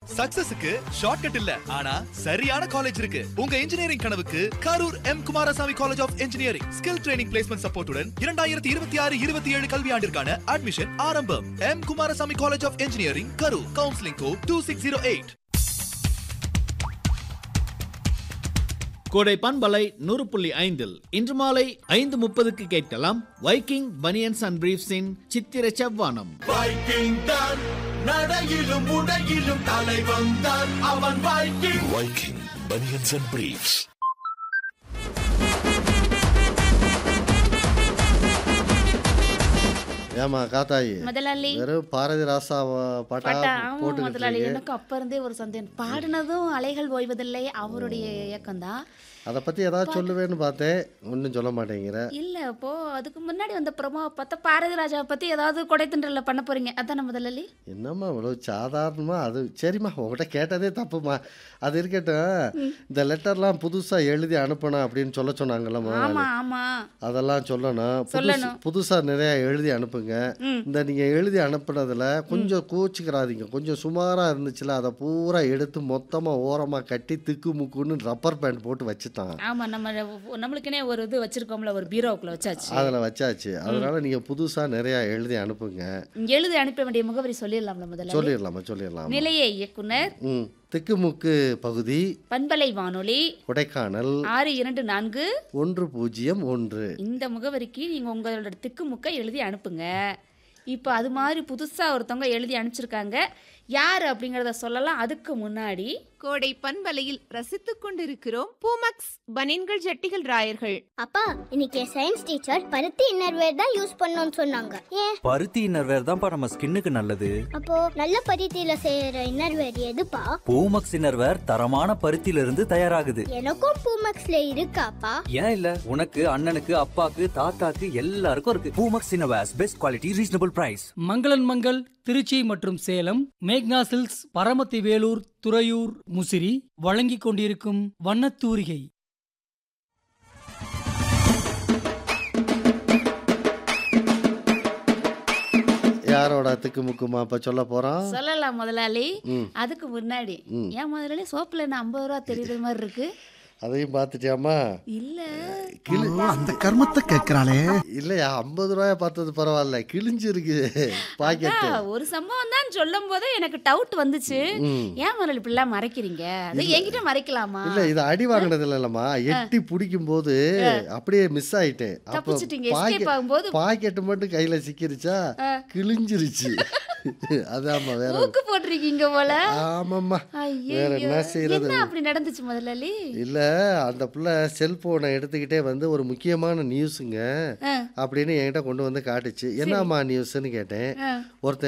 சக்சஸுக்கு shortcut இல்ல ஆனா சரியான காலேஜ் இருக்கு உங்க இன்ஜினியரிங் கனவுக்கு Karur M Kumarasamy college of engineering skill training placement சப்போர்ட்டுடன் இரண்டாயிரத்தி இருபத்தி ஆறு இருபத்தி ஏழு கல்வியாண்டிற்கான அட்மிஷன் ஆரம்பம் M Kumarasamy college of engineering Karur counselling code two six zero eight கோடை பண்பலை நூறு புள்ளி ஐந்தில் இன்று மாலை ஐந்து முப்பதுக்கு கேட்கலாம் வைக்கிங் பனியன்ஸ் அண்ட் பிரீஃப்ஸின் சித்திர செவ்வானம் வைக்கிங் தான் நடையிலும் உடையிலும் தலைவன் தான் அவன் Viking Viking Bunions and Briefs. ஏமா காத்தாயி முதலாளி வெறும் பாரதி ராசா பாட்டா பாட்டா ஆமா போட்டுக்கிட்டு முதலாளி இருக்கீங்க. எனக்கு அப்ப இருந்தே ஒரு சந்தேகம் பாடினதும் அலைகள் ஓய்வதில்லை அவருடைய இயக்கம் தான் அதை பத்தி ஏதாவது சொல்லுவேன்னு பார்த்தேன் ஒன்றும் சொல்ல மாட்டேங்கிற இல்ல இப்போ அதுக்கு முன்னாடி வந்த ப்ரமோவை பார்த்தா பாரதி ராஜாவை பத்தி ஏதாவது கொடைத்தண்டல பண்ண போறீங்க அதானே முதலாளி என்னம்மா இவ்வளோ சாதாரணமா அது சரிம்மா உங்ககிட்ட கேட்டதே தப்புமா அது இருக்கட்டும் இந்த லெட்டர்லாம் புதுசா எழுதி அனுப்பணும் அப்படின்னு சொல்ல சொன்னாங்கல்ல முதலாளி. ஆமா ஆமா அதெல்லாம் சொல்லணும் புதுசு சொல்லணும். புதுசா நிறைய எழுதி அனுப்புங்க இந்த நீங்க எழுதி அனுப்புனதுல கொஞ்சம் கூச்சிக்கிறாதீங்க கொஞ்சம் சுமாரா இருந்துச்சுல அதை பூரா எடுத்து மொத்தமா ஓரமா கட்டி திக்கு முக்குன்னு ரப்பர் பேண்ட் போட்டு வச்சுட்டான் ஆமா நம்ம நம்மளுக்குனே ஒரு இது வச்சிருக்கோம்ல ஒரு பீரோவுக்குள்ள வச்சாச்சு அதில் வச்சாச்சு அதனால நீங்க புதுசா நிறைய எழுதி அனுப்புங்க இங்க எழுதி அனுப்ப வேண்டிய முகவரி சொல்லிடலாம்ல முதல்ல சொல்லிடலாமா சொல்லிடலாம் நிலைய இயக்குனர் ம் திக்குமுக்கு பகுதி பண்பலை வானொலி கொடைக்கானல் ஆறு இரண்டு நான்கு ஒன்று பூஜ்ஜியம் ஒன்று இந்த முகவரிக்கு நீங்கள் உங்களோட திக்குமுக்க எழுதி அனுப்புங்க இப்போ அது மாதிரி புதுசாக ஒருத்தவங்க எழுதி அனுப்பிச்சிருக்காங்க யார் அப்படிங்கிறத சொல்லலாம் அதுக்கு முன்னாடி கோடை பண்பலையில் ரசித்துக் கொண்டிருக்கிறோம் பூமக்ஸ் பனின்கள் ஜட்டிகள் ராயர்கள் அப்பா இன்னைக்கு சயின்ஸ் டீச்சர் பருத்தி இன்னர்வேர் தான் யூஸ் பண்ணணும்னு சொன்னாங்க ஏன் பருத்தி இன்னர்வேர் தான்ப்பா நம்ம ஸ்கின்னுக்கு நல்லது அப்போ நல்ல பருத்தியில செய்யற இன்னர்வேர் எதுப்பா பூமக்ஸ் இன்னர்வேர் தரமான பருத்தியில இருந்து தயாராகுது எனக்கும் பூமக்ஸ்ல இருக்காப்பா ஏன் இல்ல உனக்கு அண்ணனுக்கு அப்பாக்கு தாத்தாக்கு எல்லாருக்கும் இருக்கு Poomex innerwears best quality reasonable price Mangal and Mangal Tiruchi மற்றும் சேலம் மேக்னா சில்க்ஸ் பரமத்தி வேலூர் துறையூர் முசிறி வழங்கிக் கொண்டிருக்கும் வண்ணத்தூரிகை யாரோட திக்குமுக்குமா இப்ப சொல்ல போறோம் சொல்லலாம் முதலாளி ம். அதுக்கு முன்னாடி ம். ஏன் முதலாளி சோப்பில் என்ன ஐம்பது ரூபா தெரியுற மாதிரி இருக்கு அதையும் பார்த்துட்டியாமா இல்ல அந்த கர்மத்தை கேட்கிறாளே இல்லையா ஐம்பது ரூபாய பார்த்தது பரவாயில்ல கிழிஞ்சிருக்கு பாக்கெட்டு அதான், ஒரு சம்பவம் தான் சொல்லும் போதே எனக்கு டவுட் வந்துச்சு ம். ஏன் முதலாளி இப்படிலாம் மறைக்கிறீங்க அது என்கிட்ட மறைக்கலாமா இல்ல இது அடி வாங்கினது இல்லம்மா எட்டி பிடிக்கும் போது அப்படியே மிஸ் ஆயிட்டேன் அப்ப தப்பிச்சிட்டீங்க, escape ஆகும்போது- பாக்கெட் மட்டும் கையில சிக்கிருச்சா கிழிஞ்சிருச்சு அதாம்மா வேற மூக்கு போட்டிருக்கீங்க போல ஆமாம்மா ஐயோ வேற என்ன செய்யறது என்ன அப்படி நடந்துச்சு முதலாளி இல்ல அந்த புள்ள செல்போனை எடுத்துக்கிட்டே வந்து ஒரு முக்கியமான நியூஸுங்க ஆ. அப்படின்னு என்கிட்ட கொண்டு வந்து காட்டுச்சு என்னம்மா நியூஸ்ன்னு கேட்டேன் ஆ. ஒருத்தன்